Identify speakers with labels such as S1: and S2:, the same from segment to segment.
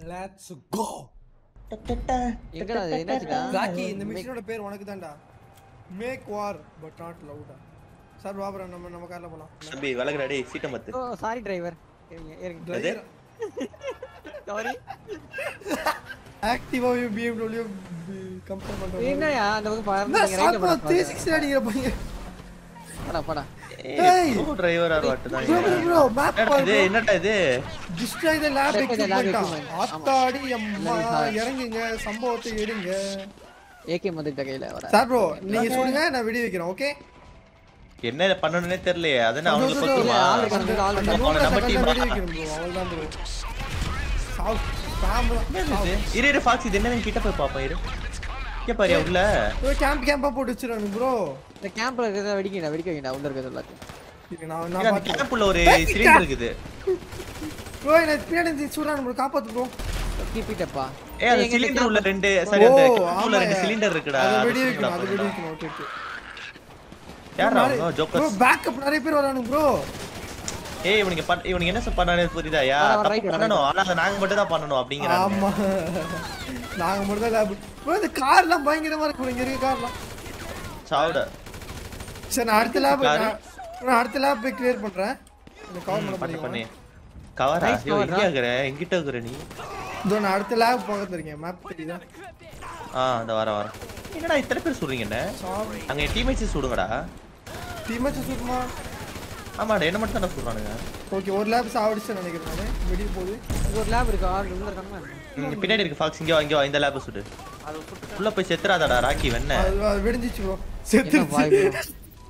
S1: Let's go
S2: எங்கடா அது என்னாச்சுடா
S1: ராக்கி இந்த மிஷினோட பேர் உனக்கு தான்டா மேக் வார் பட் நாட் லவுடா சார் பாபரா நம்ம நம்ம கார்ல போலாம்
S3: தம்பி விலகுடா டேய் சீட்டை மத்து
S2: ஓ சாரி டிரைவர் இருங்க இருங்க
S3: எது?
S2: சாரி
S1: ஆக்டிவா BMW கம்பேர் பண்றோம்
S2: என்னயா அந்த பக்கம் பாருங்க
S1: என்ன
S2: நீங்க ரைட்ல
S1: சாத்மா
S2: போடா
S1: 360 அடிக்கிற பையன்
S2: படா படா
S1: ஏய்.
S3: டிரைவரா வாட்டுதான்
S1: ப்ரோ ப்ரோ மேப்
S3: என்னடா இது என்னடா இது
S1: destroy the lab
S2: Destroy the lab
S1: equipment
S2: equipment.
S1: ஆத்தாடி அம்மா
S2: Very hard.
S1: இறங்குங்க சம்பவத்தை எடுங்க
S2: ஏகே மதுட்ட கையில வர
S1: சார் ப்ரோ நீங்க சொல்லுங்க நான் வெடி வைக்கிறேன் ஓகே
S3: என்ன பண்ணணும்னே தெரியலையே அதானே அவனுக்கு பத்துமா
S2: ஆள் இருக்காங்க, ஆள்
S1: அந்த
S2: இருக்காங்க.
S1: மூணு
S3: நம்ம
S1: செகண்ட்ல
S3: team ஆ?
S1: வெடி வைக்கிறேன் ப்ரோ அவ்வளவுதான் ப்ரோ சாவு சாம்பலாம்
S3: இரு இரு ஃபாக்ஸ் இது என்ன கிட்ட போய் பாப்போம் இரு இங்க பாரு உள்ள
S1: கேம்ப் கேம்பா போட்டு வச்சிருக்காங்க ப்ரோ
S2: இந்த கேம்ப்ல இருக்கிறத வெடிக்கடா வெடிக்க வைங்கடா உள்ள இருக்கிறது எல்லாத்தையும்
S1: இது நான்
S3: இங்க
S1: நான்
S3: அந்த
S1: பாத்து
S3: கேம்ப்ல ஒரு சிலிண்டர் இருக்குது
S1: ப்ரோ என்ன பின்னாடி இருந்து சுடுறாங்க ப்ரோ காப்பாத்து ப்ரோ
S2: கீப்பிட்டப்பா
S3: ஏய் அந்த சிலிண்டர் உள்ள ரெண்டு சரி அந்த கேம்ப் உள்ள ரெண்டு சிலிண்டர் இருக்குடா
S1: அது
S3: அது
S1: வெடி
S3: சொல்லுடா
S1: வைக்கணும் அது வெடி
S3: பண்ணுடா.
S1: வைக்கணும் ஓகே ஓகே
S3: யாரா அவங்க
S1: ப்ரோ
S3: ஜோக்கர்ஸ்
S1: பேக்கப் நிறைய பேர் வரானுங்க ப்ரோ
S3: ஏய் இவனுக்கு பண்ண- இவனுக்கு என்ன சார் பண்ணானே புரியுதா யா
S2: வர, வர,
S3: தப்பு
S2: right, right.
S3: பண்ணணும் ஆனா அதை நாங்க மட்டும் தான் பண்ணணும் அப்படிங்கறாங்க
S1: ஆமா நாங்க மட்டும் தான் லேப் ப்ரோ இந்த கார்லாம் பயங்கரமா இருக்கு bro, இங்க இருக்க கார்லாம்
S3: சாவுடா
S1: சரி நான் அடுத்த லேப்
S3: Car?
S1: நான் அடுத்த லேப் போய் கிளியர் பண்றேன் இந்த கவர் பண்ண
S3: பண்ணி பண்ணி
S1: முடியும்
S3: கவரா
S2: Nice
S3: ஐயோ
S2: cover,
S3: எங்க இருக்கிற எங்கிட்ட இருக்கிற நீ
S1: இதோ நான் அடுத்த லேப் பக்கத்துல இருக்கேன் மேப் தெரியுதா
S3: ஆ அந்த வர வர என்னடா இத்தனை பேர் சொல்றீங்க என்ன
S1: சாரி
S3: அங்க டீம்மேட்ஸ் சுடுங்கடா
S1: டீமேட்ச் சுத்தமா
S3: ஆமாடா என்ன மட்டும் தான் சொல்றானுங்க
S1: ஓகே ஒரு லேப் சாவடிச்சு நினைக்கிறேன் நானு வெளிய போகுது
S2: அங்க ஒரு லேப் இருக்கு ஆள் உள்ள இருக்காங்க
S3: இங்க பின்னாடி இருக்கு ஃபாக்ஸ் இங்க வா இங்க வா இந்த லேப் சுடு உள்ள போய் செத்துறாதடா ராக்கி வெண்ண
S1: அது அது வெடிஞ்சிச்சு ப்ரோ
S2: என்ன வாய்
S1: செத்துருச்சு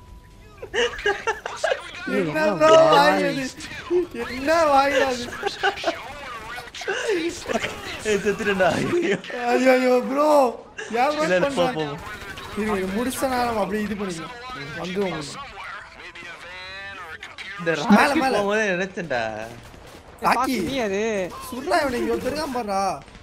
S2: bro?
S1: என்ன ப்ரோ வாய் அது என்ன வாய் அது
S3: ஏய் செத்துறடா ஐயோ
S1: ஐயோ ஐயோ ப்ரோ ஏன்
S3: இல்ல இல்ல
S1: ப்ரோ
S3: போ போ
S1: பண்றேன் இது இது முடிச்சனா நம்ம அப்படியே இது பண்ணிக்கலாம் வந்து உங்களுக்கு
S3: இந்த
S1: மேல,
S3: ராக்கி
S1: மேல.
S3: போகும்போது நினைச்சேன்டா
S1: ராக்கி
S2: நீ அது
S1: சுடுறா இவனை இங்க ஒருத்தர் இருக்கான் பாருடா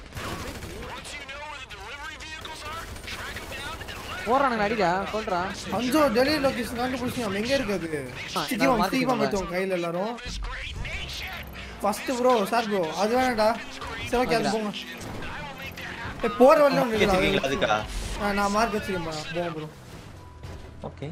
S2: போறானுங்க அடிடா கொல்றா
S1: அஞ்சோ டெலிவரி லொகேஷன் கண்டுபிடிச்சி நம்ம எங்க இருக்கு அது
S2: ஆ,
S1: சீக்கிரம்
S2: நான் mark
S1: சீக்கிரம்
S2: பண்றேன்.
S1: வச்சோம் கையில எல்லாரும் ஃபர்ஸ்ட் ப்ரோ சார் ப்ரோ அது வேணாம்டா சரி ஓகே அது போங்க ஏய், போற வழியில ஒன்று
S3: கேட்டுக்கீங்களா
S1: இருக்குடா.
S3: அதுக்கா
S1: ஆ, நான் மார்க் வச்சிருக்கேன் போங்க ப்ரோ
S3: ஓகே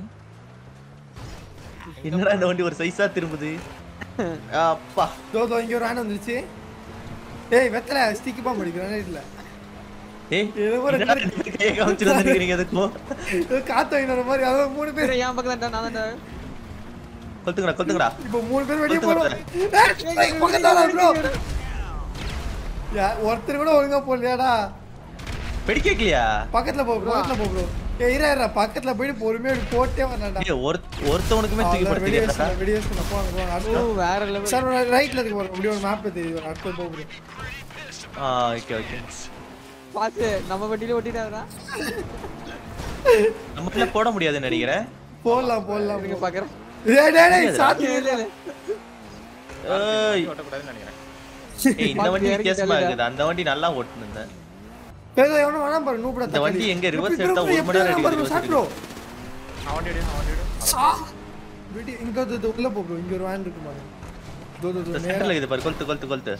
S3: என்னடா இந்த வண்டி ஒரு சைஸா திரும்புது அப்பா
S1: தோ தோ இங்க ஒரு ஆன் வந்துருச்சு ஏய் வெத்தல ஸ்டிக்கி பாம்பு அடிக்கிறேன் இல்ல
S3: ஏய்
S1: இது ஒரு
S3: என்னடா ரெண்டு பேரும் கையை காமிச்சிட்டு வந்துருக்கீங்க அதுக்கும்
S1: ஏதோ காத்து வாங்கின மாதிரி அதாவது மூணு பேர்
S2: என் பக்கம் தான் நான் தான்
S3: கொத்துங்கடா கொத்துங்கடா
S1: இப்போ மூணு பேர் வெளியே
S3: ஒருத்தர்
S1: போறோம் ஏய், பக்கத்தால ப்ரோ யா ஒருத்தர் கூட ஒழுங்கா போடலையாடா
S3: வெடி கேக்கலையா
S1: பக்கத்துல போ பக்கத்துல போ ப்ரோ ஏய் இரு இரு பக்கத்துல போயிட்டு பொறுமையா இப்படி போட்டே வரலாம்டா
S3: ஏய் ஒரு ஒருத்தவனுக்குமே தூக்கி
S1: அவ்வளவுதான், வெளியே
S3: படுத்துறியா
S1: வச்சுக்கலாம், வெளியே வச்சுக்கலாம். போங்க, போங்க.
S2: ஓ
S1: அடுத்து-
S2: வேற லெவல்
S1: சார் ரைட்ல இருக்கு பாருங்க இப்படி ஒரு மேப் தெரியுது அடுத்து போ ப்ரோ
S3: ஆ ஓகே ஓகே
S2: பாத்து நம்ம வண்டியில ஓட்டிட்டாரா
S3: நமக்குள்ள போட முடியாதுன்னு நினைக்கிறேன்
S1: போடலாம் போடலாம்
S2: நீங்க பாக்குறேன்
S1: டேய் டேய் டேய் சாத்தி
S2: இல்ல இல்ல
S3: ஏய்
S4: ஓட்டக்கூடாதுன்னு நினைக்கிறேன்
S3: ஏய், இந்த வண்டி வித்தியாசமா இருக்குது அந்த வண்டி நல்லா ஓட்டுனேன்
S1: பேச எவனும் வேணாம் பாரு நூபடா
S3: இந்த வண்டி எங்க reverse எடுத்தா ஒரு மணி நேரம் அடிக்குது reverse
S1: சார் ப்ரோ
S4: அவன் வண்டி எடு, அவன் வண்டி எடு.
S1: வீட்டு இங்க வந்து இது உள்ள போ ப்ரோ இங்க ஒரு வேன் இருக்கு பாருங்க தோ தோ தோ
S3: இந்த
S1: நேரா
S3: சென்டர்ல இருக்குது பாரு கொளுத்து கொளுத்து கொளுத்து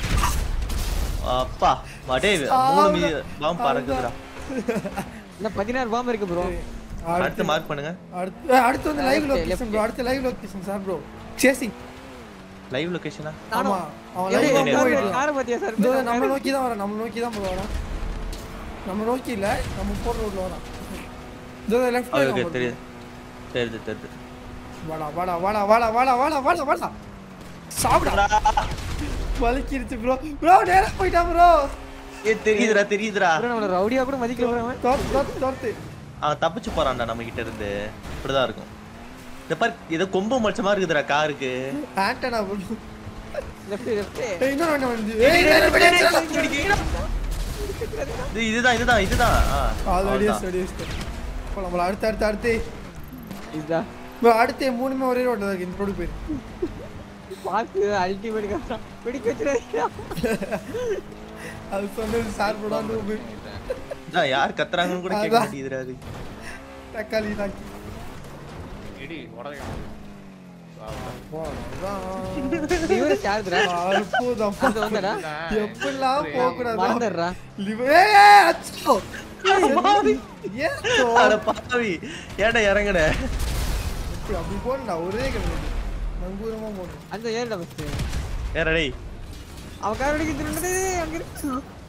S3: அப்பா மடே மூணு மீ பாம் பறக்குதுடா
S2: இல்ல பதினாறு பாம்பு இருக்கு ப்ரோ
S3: அடுத்து மார்க் பண்ணுங்க
S1: அடுத்து ஏய், அடுத்து வந்து லைவ்
S2: Left,
S1: லொகேஷன் ப்ரோ அடுத்து live location sir bro chasing
S3: live லொகேஷனா
S1: ஆமா அவன்
S2: எப்படி
S1: லைவ்
S3: எப்படி
S1: போயிடலாம்
S2: கார் பாத்தியா சார்
S1: இதோ நம்ம நோக்கி தான் வரான் நம்ம நோக்கி தான் ப்ரோ வரான் நம்ம நோக்கி இல்ல நம்ம போற ரோட்ல வரான் இதோ லெஃப்ட்
S3: ஓகே தெரியுது தெரியுது தெரியுது
S1: வாடா வாடா வாடா வாடா வாடா வாடா வாடா வாடா சாப்பிடா வலிக்கிருச்சு ப்ரோ ப்ரோ நேரா போயிட்டா ப்ரோ
S3: ஏ தெரியுதுடா தெரியுதுடா
S2: ப்ரோ நம்மள ரவுடியா கூட மதிக்கல ப்ரோ அவன்
S1: தோர்த்து தோர்த்து தோர்த்து
S3: அவன் தப்பிச்சு போறான்டா நம்ம கிட்ட இருந்து இப்படிதான் இருக்கும் இந்த பாரு ஏதோ கொம்பு மச்சமா இருக்குதுடா காருக்கு
S1: ஆண்டனா ப்ரோ
S2: லெஃப்ட் லெஃப்ட்
S1: ஏய் இன்னொரு வண்டி வந்து ஏய் நேரா
S3: இது இதுதான் இதுதான் இதுதான் ஆ,
S1: ஆல்ரெடி
S3: அவ்வளவுதான்.
S1: ஸ்டடி இப்போ நம்மள அடுத்து அடுத்து அடுத்து
S2: இதுதான்
S1: ப்ரோ அடுத்து மூணுமே ஒரே ரோட்ல இருக்கு இந்த ரோடு போயிரு
S2: பாத்து அல்டிமேட் காசா பிடிக்க வச்சிருக்கா
S1: அது சொன்னது சார் ப்ரோ வந்து
S3: இதான் யார் கத்துறாங்கன்னு கூட கேட்க
S1: அதான்.
S3: மாட்டேங்குதுடா அது
S1: தக்காளி தாக்கி
S4: இடி, உடைக்கலாம்.
S2: இவரு யாருதுடா
S1: அற்புதம்
S2: அது வந்தடா
S1: எப்படிலாம் போக கூடாது
S2: மறந்துடுறா
S1: அச்சோ ஏன் so?
S3: அட பாவி ஏன்டா இறங்குன
S1: அப்படி போடா ஒரே கிடையாது நங்கூரமா போடணும்
S2: அந்த ஏறிடா ஃபர்ஸ்ட்
S3: ஏற டேய்
S2: அவன் கார் அடிக்க திருண்டது அங்க இருக்கு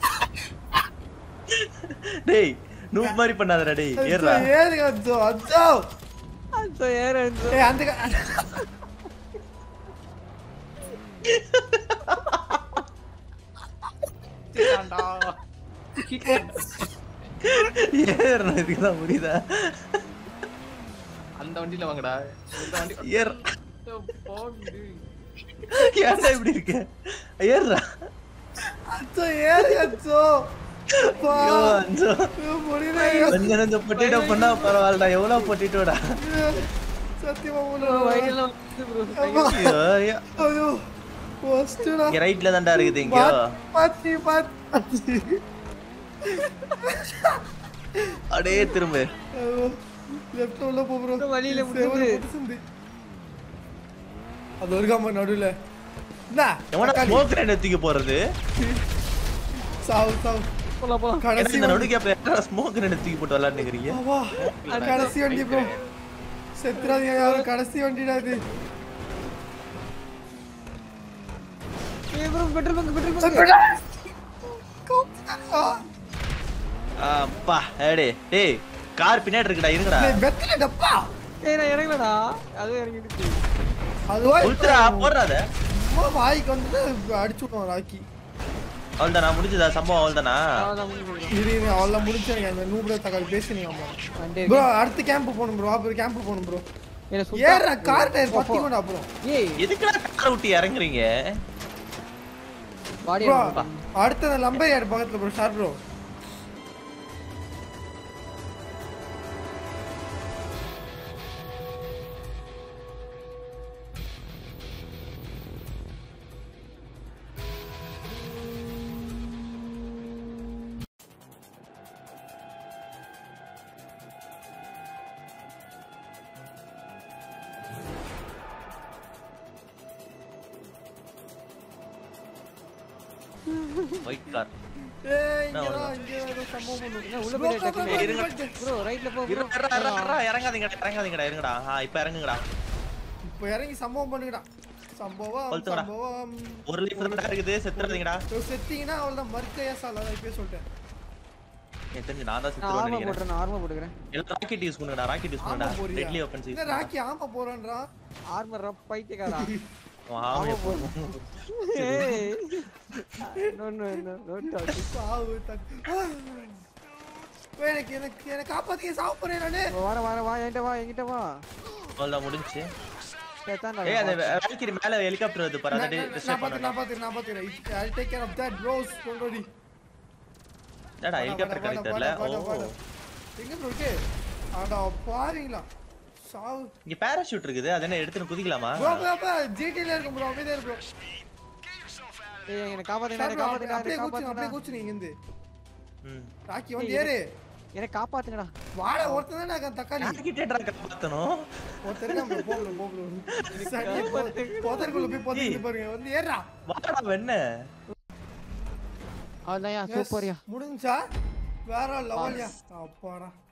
S3: டேய் நூப் மாதிரி பண்ணாதடா டேய் ஏறா
S1: ஏறுங்க அச்சோ அச்சோ
S2: அந்த ஏற அந்த
S1: ஏய் அந்த க-
S3: ஏறா இதுக்குதான் புரியுதா
S4: அந்த வண்டியில வாங்கடா இந்த வண்டி
S3: ஏற
S4: போகுது
S3: ஏன்டா இப்படி இருக்க ஏறா
S1: அச்சோ ஏறுங்க அச்சோ அப்பா.
S3: ஐயோ அஞ்சோ
S1: ஐயோ, முடியல
S3: கொஞ்ச நஞ்சம் பொட்டிட்டோ பண்ணா பரவாயில்லடா எவ்வளவு பொட்டிட்டோடா
S1: சத்தியமா
S2: வயல்லாம்
S1: முடியல
S2: ப்ரோ
S3: ஐயோ, ஐயோ.
S1: ஐயோ ஃபர்ஸ்ட்டா
S3: இங்க ரைட்ல தான்டா இருக்குது இங்கயோ
S1: பாத்தி பாத்தி
S3: அடே திரும்ப
S1: லெஃப்ட் உள்ள போ ப்ரோ
S2: வழியில முடியுது.
S1: அது ஒரு காம நடுவுல என்ன
S3: எவனா ஸ்மோக் கிரேனேட் தூக்கி போறது
S1: சாவு சாவு
S2: போலாம் போலாம்
S3: எனக்கு
S1: கடைசி
S3: இந்த
S1: வண்டி.
S3: நடுக்கு அப்ப ஸ்மோக் கிரேனேட் தூக்கி போட்டு விளையாடுறீங்க
S1: ஆவா, கடைசி வண்டி ப்ரோ செத்துறாதீங்க யாரும் கடைசி வண்டிடா இது
S2: ஏய் bro petrol bunk petrol bunk
S3: அப்பா ஏடே டேய் கார் பின்னாடி இருக்குடா இருங்கடா
S1: வெத்தல டப்பா
S2: ஏய் நான் இறங்கலடா அது இறங்கிடுச்சு
S1: அதுவா
S3: உள்துரா போடுறாத
S1: சும்மா வாய்க்கு வந்து அடிச்சு விடுவோம் ராக்கி
S3: அவ்வளோதானா முடிஞ்சதா சம்பவம் அவ்வளோதானா
S2: அவ்வளவுதான் முடிஞ்சு
S1: இரு இரு அவள முடிச்சு எனக்கு அந்த நூபுட தக்காளி பேசுனீங்க அம்மா
S2: வண்டி
S1: ப்ரோ அடுத்த கேம்ப் போகணும் ப்ரோ அப்புறம் கேம்ப் போகணும் ப்ரோ
S2: என்ன
S1: ஏற கார் டயர் பத்தி கூட அப்புறம்
S2: ஏய்
S3: எதுக்குடா கார் விட்டு இறங்குறீங்க
S2: பாடி
S1: ப்ரோ அடுத்த அந்த லம்பர் யார் பக்கத்துல ப்ரோ ஷார் ப்ரோ
S3: ஒயிட் கார்
S1: ஏய்
S3: என்ன
S1: இங்க
S3: அவ்வளவுதான்?
S1: இங்க ஏதோ சம்பவம் பண்ணுது
S2: என்ன உள்ள போய் டக்குனு
S3: ஏய், இருங்க.
S2: ப்ரோ ரைட்ல போ bro.
S3: இறங்காதீங்கடா இறங்காதீங்கடா இருங்கடா ஆ இப்ப இறங்குங்கடா
S1: இப்போ இறங்கி சம்பவம் பண்ணுங்கடா சம்பவம்
S3: கொளுத்துங்கடா.
S1: சம்பவம்
S3: ஒரு லைஃப் தான் இருக்குது செத்துறாதீங்கடா
S1: இதோ செத்தீங்கன்னா அவள்தான் மறுக்கையா சால் அதான் இப்பயே சொல்லிட்டேன்
S3: எனக்கு தெரிஞ்சு நான் தான்
S2: நான்
S3: செத்துருவேன்
S2: ஆர்மர்
S3: நினைக்கிறேன்
S2: போடுறேன் நான் ஆர்மர் போட்டுக்கிறேன்
S3: எல்லாம் ராக்கெட் யூஸ் பண்ணுங்கடா ராக்கெட் யூஸ்
S1: ஆமா
S3: பண்ணுடா
S1: போறியா
S3: டெட்லி வெப்பன்ஸ் யூஸ்
S1: என்ன ராக்கி ஆமா போறான்றா
S2: ஆர்மர் ரப் பைத்தியக்காரா
S3: ஆமா
S2: ஆமா போடுறேன் ஏய் நோ நோ நோ நோ டாக்
S1: சாவு தக்கு ஏய், எனக்கு எனக்கு எனக்கு காப்பாத்தி சாவு போறேன் நானு
S2: வர வர வா என்கிட்ட வா என்கிட்ட வா
S3: அவ்வளவுதான் முடிஞ்சு
S2: சேத்தான்டா
S3: ஏய் அந்த வேல்கிரி மேல ஹெலிகாப்டர் வருது பாரு
S1: நான்
S3: அதை
S1: நான்
S3: டிஸ்டர்ப்
S1: பாத்து
S3: பண்ணடா
S1: நான் பாத்து நான் பாத்து I take care of that bros சொல்றடி
S3: என்னடா ஹெலிகாப்டர் கனெக்ட் தெரியல ஓ
S1: எங்க ப்ரோ இருக்கு அட பாருங்களா சாவு
S3: இங்க பேராஷூட் இருக்குது அது என்ன எடுத்துட்டு குதிக்கலாமா
S1: ப்ரோ ப்ரோ ஜிடில இருக்கு ப்ரோ அமைதியா இருக்கு ப்ரோ
S2: ஏய் என்ன காப்பாத்துங்க
S1: சார்
S2: என்ன
S1: bro,
S2: காப்பாத்துங்க
S1: அப்படியே
S2: என்ன
S1: கூச்சு அப்படியே
S2: காப்பாத்துங்க
S1: கூச்சு நீங்க இருந்து
S3: ம்
S1: ராக்கி வந்து ஏறு
S2: என்ன காப்பாத்துங்கடா
S1: வாட ஒருத்தன் தான் நான் தக்காளி
S3: யார்கிட்டடா காப்பாத்தணும்
S1: ஒருத்தர் இருக்கான் bro, போ bro, போ bro. சரி, போ- போதற்குள்ள போய் போத்திட்டு பாருங்க வந்து ஏறா
S3: வாடா வெண்ண
S2: அவ்வளோதான் சூப்பர்யா
S1: முடிஞ்சா வேற லெவல்யா அப்பாடா